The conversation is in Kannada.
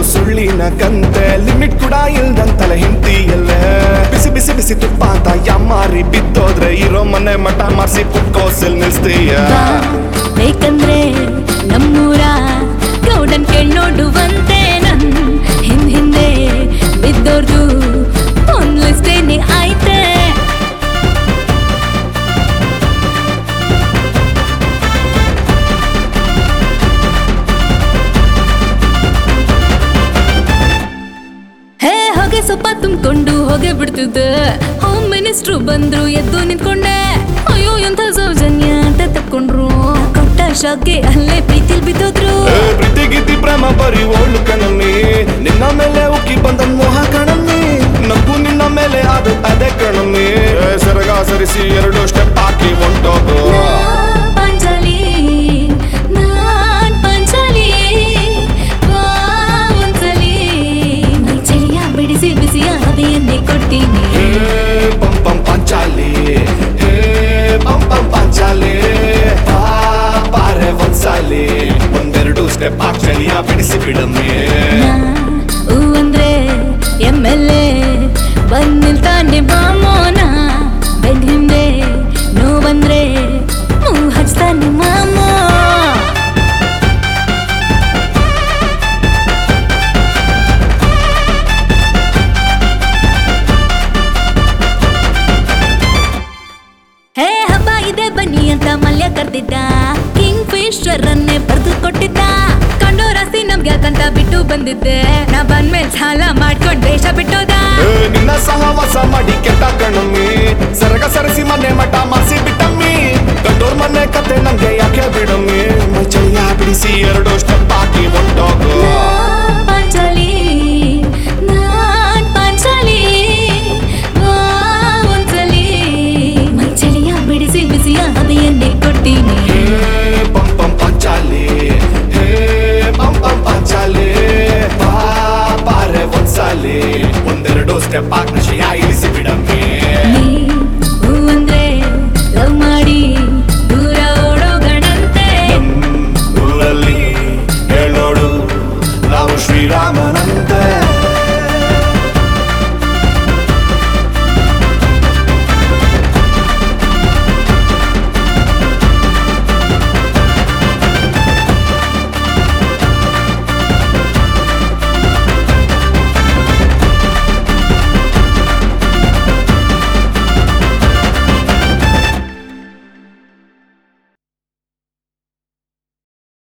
ಸುಳ್ಳಿನ ಕಂತೆ ಲಿಮಿಟ್ ಕೂಡ ಇಲ್ದಂತಲ ಹಿಂದಿಯಲ್ಲೇ ಬಿಸಿ ಬಿಸಿ ಬಿಸಿ ತುಪ್ಪ ಅಂತ ಯಮ್ಮಾರಿ ಬಿದ್ದೋದ್ರೆ ಇರೋ ಮನೆ ಮಠ ಮಾರ್ಸಿ ಕುಕ್ಕೋಸಲ್ ನಿಲ್ಸ್ತೀಯ ಬಾ, ಬೇಕಂದ್ರೆ ನಮ್ಮೂರ ಗೌಡನ್ ಕೇಳ್ ನೋಡುವಂತೆ ನನ್ ಹಿಂದ್ ಹಿಂದೆ ಬಿದ್ದೋರ್ದು ಒಂದ್ ಲಿಸ್ಟೇನೆ ಆಯ್ತೆ ಹೇ ಹೊಗೆ ಸೊಪ್ಪ ತುಂಬಿಕೊಂಡು ಹೋಗೆ ಬಿಡ್ತಿದ್ದೆ ಹೋಮ್ ಮಿನಿಸ್ಟ್ರು ಬಂದ್ರು ಎದ್ದು ನಿಂತ್ಕೊಂಡೆ ಅಯ್ಯೋ ಎಂಥ ಸೌಜನ್ಯ ಅಂತ ತಕ್ಕೊಂಡ್ರು ಕೊಟ್ಟ ಶಾಕ್ಗೆ ಅಲ್ಲೇ ಪ್ರೀತಿಲ್ ಬಿದ್ದೋದ್ರು ಏ, ಪ್ರೀತಿ ಗೀತಿ ಪ್ರೇಮ ಬರಿ ಓಳು ಕಣಮ್ಮಿ ನಿನ್ನ ಮೇಲೆ ಉಕ್ಕಿ ಬಂದ ಮೋಹ ಕಣಮ್ಮಿ ನಗು ನಿನ್ನ ಮೇಲೆ ಅದು ಅದೇ ಕಣಮ್ಮಿ ಏ, ಸರಗ ಸರಿಸಿ ಎರಡು ಸ್ಟೆಪ್ ಹಾಕಿ ಹೊಂಟೋಗು ನಾನ್ ಪಾಂಚಾಲಿ ನಾನ್ ಪಾಂಚಾಲಿ ಬಾ ಒಂದ್ಸಲಿ ಮೈ ಚಳಿಯ ಬಿಡಿಸಿ ಬಿಸಿಯ ಹವೆಯನ್ನೇ ಕೊಡ್ತೀನಿ ಹೇ ಪಂ ಪಂ ಪಾಂಚಾಲಿ ಹೇ ಪಂ ಪಂ ಪಾಂಚಾಲಿ ಬಾ ಬಾರೆ ಒಂದ್ಸಾಲಿ ಒಂದೆರಡು ಸ್ಟೆಪ್ ಹಾಕ್ಸಲಿಯ ಬಿಡಿಸಿ ಬಿಡಮ್ಮಿ ನಾ ಹೂ ಅಂದ್ರೆ ಎಮ್ ಎಲ್ ಎ ಬಂದ್ ನಿಲ್ತಾನೆ ಬಾಮೋನ ಬೆಡ್ ಹಿಂದೆ ನೋವಂದ್ರೆ ಮೂ ಹಚ್ತಾನೆ ಮಾಮೋ ಹೇ ಹಬ್ಬ ಇದೆ ಬನ್ನಿ ಅಂತ ಮಲ್ಯ ಕರ್ದಿದ್ದ ಕಿಂಗ್ ಫಿಶರ್ ಅನ್ನೇ ಬರ್ದು ಕೊಟ್ಟಿದ್ದ ಕಂಡೋ ರಾಸಿ ನಮ್ಗೆ ಯಾಕಂತ ಬಿಟ್ಟು ಬಂದಿದ್ದೆ ನಾ ಬಂದ್ಮೇಲೆ ಸಾಲ ಮಾಡ್ಕೊಂಡ್ ದೇಶ ಬಿಟ್ಟೋದ ಏ, ನಿನ್ನ ಸಹವಾಸ ಮಾಡಿ ಕೆಟ್ಟ ಕಣಮ್ಮಿ ಸರಗ ಸರಿಸಿ ಮನೆ ಮಠ ಮಾಸಿ ಬಿಟ್ಟಮ್ಮಿ ಗಂಡೋರ್ ಮನೆ ಕತೆ ನಂಗೆ ಯಾಕೆ ಬಿಡಮ್ಮಿ ಮೈ ಚಳಿಯ ಬಿಡಿಸಿ ಎರಡು ಸ್ಟೆಪ್ ಹಾಕಿ ಹೊಂಟೋಗು ನಾ